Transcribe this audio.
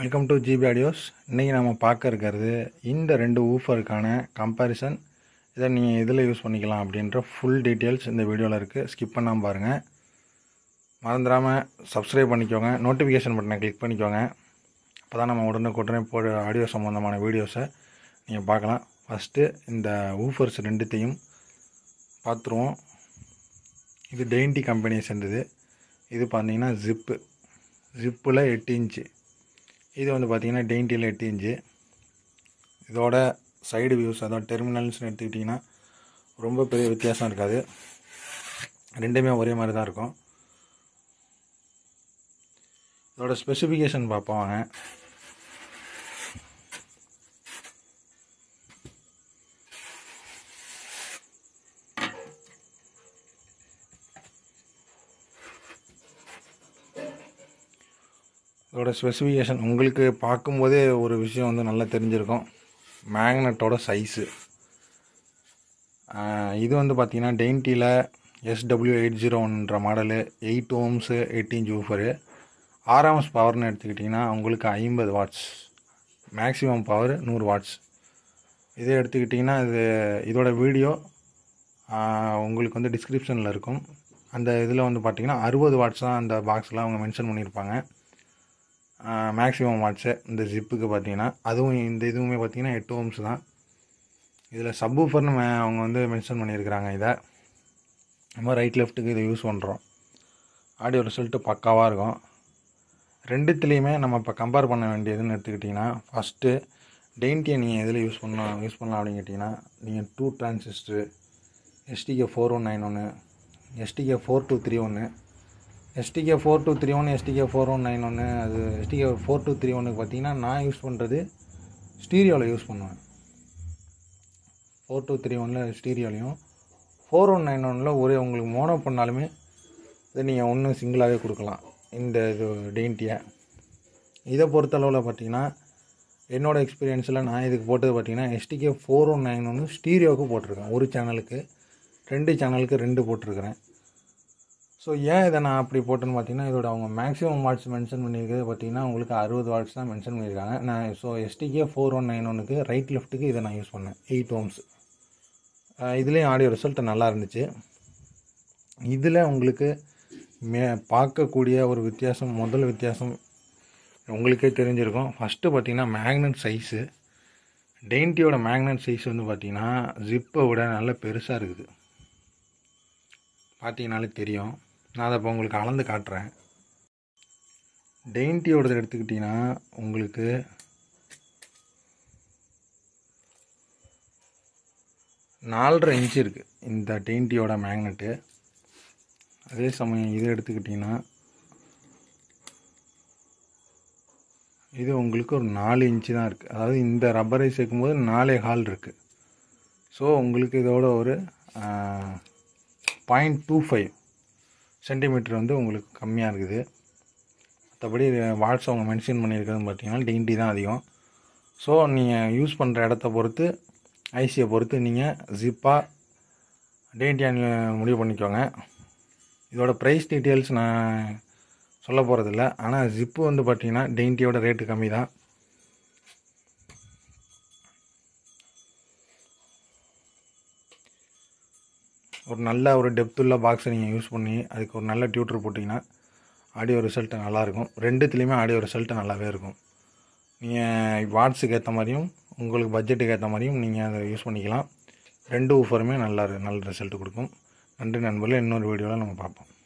welcome to GB audios இன்றைக்கி நம்ம பார்க்க இருக்கிறது இந்த ரெண்டு ஊஃபருக்கான கம்பேரிசன் இதை நீங்கள் எதில் யூஸ் பண்ணிக்கலாம் அப்படின்ற ஃபுல் டீட்டெயில்ஸ் இந்த வீடியோவில் இருக்குது ஸ்கிப் பண்ணாமல் பாருங்கள் மறந்துடாமல் சப்ஸ்கிரைப் பண்ணிக்கோங்க நோட்டிஃபிகேஷன் பட்டனை கிளிக் பண்ணிக்கோங்க அப்போ தான் நம்ம உடனுக்குடனே போட ஆடியோ சம்மந்தமான வீடியோஸை நீங்கள் பார்க்கலாம் ஃபஸ்ட்டு இந்த ஊஃபர்ஸ் ரெண்டுத்தையும் பார்த்துருவோம் இது டெயின்டி கம்பெனியை சேர்ந்தது இது பார்த்தீங்கன்னா ஜிப்பு ஜிப்பில் எட்டு இன்ச்சு இது வந்து பார்த்திங்கன்னா டெயின்ட்டியில் எட்டு இன்ச்சு இதோட சைடு வியூஸ் அதாவது டெர்மினல்ஸ்னு எடுத்துக்கிட்டிங்கன்னா ரொம்ப பெரிய வித்தியாசம் இருக்காது ரெண்டுமே ஒரே மாதிரி தான் இருக்கும் இதோட ஸ்பெசிஃபிகேஷன் பார்ப்போம் வாங்க இதோட ஸ்பெசிஃபிகேஷன் உங்களுக்கு பார்க்கும்போதே ஒரு விஷயம் வந்து நல்லா தெரிஞ்சிருக்கும் மேக்னெட்டோட சைஸு இது வந்து பார்த்திங்கன்னா டெயின்ட்டியில் எஸ்டபிள்யூ எயிட் ஜீரோ ஒன்ற model eight ohms eight inch woofer ஆறாம்ஸ் பவர்னு எடுத்துக்கிட்டிங்கன்னா உங்களுக்கு ஐம்பது வாட்ஸ் மேக்ஸிமம் பவர் நூறு வாட்ஸ் இதே எடுத்துக்கிட்டிங்கன்னா இது இதோட வீடியோ உங்களுக்கு வந்து டிஸ்கிரிப்ஷனில் இருக்கும் அந்த இதில் வந்து பார்த்திங்கன்னா அறுபது வாட்ஸ் தான் அந்த பாக்ஸில் அவங்க மென்ஷன் பண்ணியிருப்பாங்க மேக்ஸிமம் வாட்ஸு இந்த ஜிப்புக்கு பார்த்தீங்கன்னா அதுவும் இந்த இதுவுமே பார்த்தீங்கன்னா எட்டு ஓம்ஸ் தான் இதில் சப்வூஃபர்னு மே அவங்க வந்து மென்ஷன் பண்ணியிருக்கிறாங்க இதை நம்ம ரைட் லெஃப்ட்டுக்கு இதை யூஸ் பண்ணுறோம் ஆடியோ ரிசல்ட்டு பக்காவாக இருக்கும் ரெண்டுத்துலேயுமே நம்ம இப்போ கம்பேர் பண்ண வேண்டியதுன்னு எடுத்துக்கிட்டிங்கன்னா ஃபஸ்ட்டு டெயின்ட்டியை நீங்கள் எதில் யூஸ் பண்ணலாம் யூஸ் பண்ணலாம் அப்படின்னு கேட்டிங்கன்னா நீங்கள் two transistor STK four one nine ஒன்று எஸ்டிகே ஃபோர் டூ த்ரீ ஒன்று STK four two three one STK four one nine ஒன்று அது எஸ்டிகே ஃபோர் டூ த்ரீ ஒனுக்கு பார்த்தீங்கன்னா நான் யூஸ் பண்ணுறது ஸ்டீரியோவில் யூஸ் பண்ணுவேன் ஃபோர் டூ த்ரீ ஒனில் ஸ்டீரியோலையும் ஃபோர் ஒன் நைன் ஒனில் ஒரே உங்களுக்கு மோனோ பண்ணாலுமே இதை நீங்கள் ஒன்று சிங்கிளாகவே கொடுக்கலாம் இந்த இது டெயின்ட்டியை இதை பொறுத்தளவில் பார்த்தீங்கன்னா என்னோடய எக்ஸ்பீரியன்ஸில் நான் இதுக்கு போட்டது பார்த்தீங்கன்னா எஸ்டிகே ஃபோர் ஒன் நைன் ஒன்று ஸ்டீரியோவுக்கு போட்டிருக்கேன் ஒரு சேனலுக்கு ரெண்டு சேனலுக்கு ரெண்டு போட்டிருக்கிறேன் ஸோ ஏன் இதை நான் அப்படி போட்டேன்னு பார்த்தீங்கன்னா இதோட அவங்க மேக்ஸிமம் வாட்ஸ் மென்ஷன் பண்ணியிருக்கிறது பார்த்தீங்கன்னா உங்களுக்கு அறுபது வாட்ஸ் தான் மென்ஷன் பண்ணியிருக்காங்க நான் so STK four one nine ஒனுக்கு ரைட் லெஃப்ட்டுக்கு இதை நான் யூஸ் பண்ணேன் எயிட் ஓம்ஸ் இதுலேயும் ஆடியோ ரிசல்ட் நல்லா இருந்துச்சு இதில் உங்களுக்கு மே பார்க்கக்கூடிய ஒரு வித்தியாசம் முதல் வித்தியாசம் உங்களுக்கே தெரிஞ்சிருக்கும் ஃபஸ்ட்டு பார்த்தீங்கன்னா மேக்னெட் சைஸு டெயின்ட்டியோட மேக்னெட் சைஸ் வந்து பார்த்தீங்கன்னா ஜிப்பை விட நல்ல பெருசாக இருக்குது பார்த்தீங்கனாலே தெரியும் நான் அதை இப்போ உங்களுக்கு அளந்து காட்டுறேன் டெயின்ட்டியோடது எடுத்துக்கிட்டிங்கன்னா உங்களுக்கு நாலரை இன்ச்சு இருக்குது இந்த டெயின்ட்டியோட மேக்னெட்டு அதே சமயம் இது எடுத்துக்கிட்டிங்கன்னா இது உங்களுக்கு ஒரு நாலு இன்ச்சு தான் இருக்குது அதாவது இந்த ரப்பரை சேர்க்கும்போது நாலே ஹால் இருக்குது ஸோ உங்களுக்கு இதோட ஒரு பாயிண்ட் டூ ஃபைவ் சென்டிமீட்டர் வந்து உங்களுக்கு கம்மியாக இருக்குது மற்றபடி வாட்ஸ் அவங்க மென்ஷன் பண்ணியிருக்கிறது பார்த்தீங்கன்னா டெயின்ட்டி தான் அதிகம் ஸோ நீங்கள் யூஸ் பண்ணுற இடத்த பொறுத்து ஐசியை பொறுத்து நீங்கள் ஜிப்பாக டெயின்ட்டியாக முடிவு பண்ணிக்கோங்க இதோட ப்ரைஸ் டீட்டெயில்ஸ் நான் சொல்ல போகிறதில்ல ஆனால் ஜிப்பு வந்து பார்த்தீங்கன்னா டெயின்ட்டியோட ரேட்டு கம்மி தான் ஒரு நல்ல ஒரு டெப்த்துள்ள பாக்ஸை நீங்கள் யூஸ் பண்ணி அதுக்கு ஒரு நல்ல டியூட்டர் போட்டிங்கன்னா ஆடியோ ரிசல்ட்டு நல்லாயிருக்கும் ரெண்டுத்துலேயுமே ஆடியோ ரிசல்ட்டு நல்லாவே இருக்கும் நீங்கள் வாட்ஸுக்கு ஏற்ற மாதிரியும் உங்களுக்கு பட்ஜெட்டுக்கு ஏற்ற மாதிரியும் நீங்கள் அதை யூஸ் பண்ணிக்கலாம் ரெண்டு ஊஃபருமே நல்லா நல்ல ரிசல்ட் கொடுக்கும் நன்றி நண்பர்களே இன்னொரு வீடியோவில் நம்ம பார்ப்போம்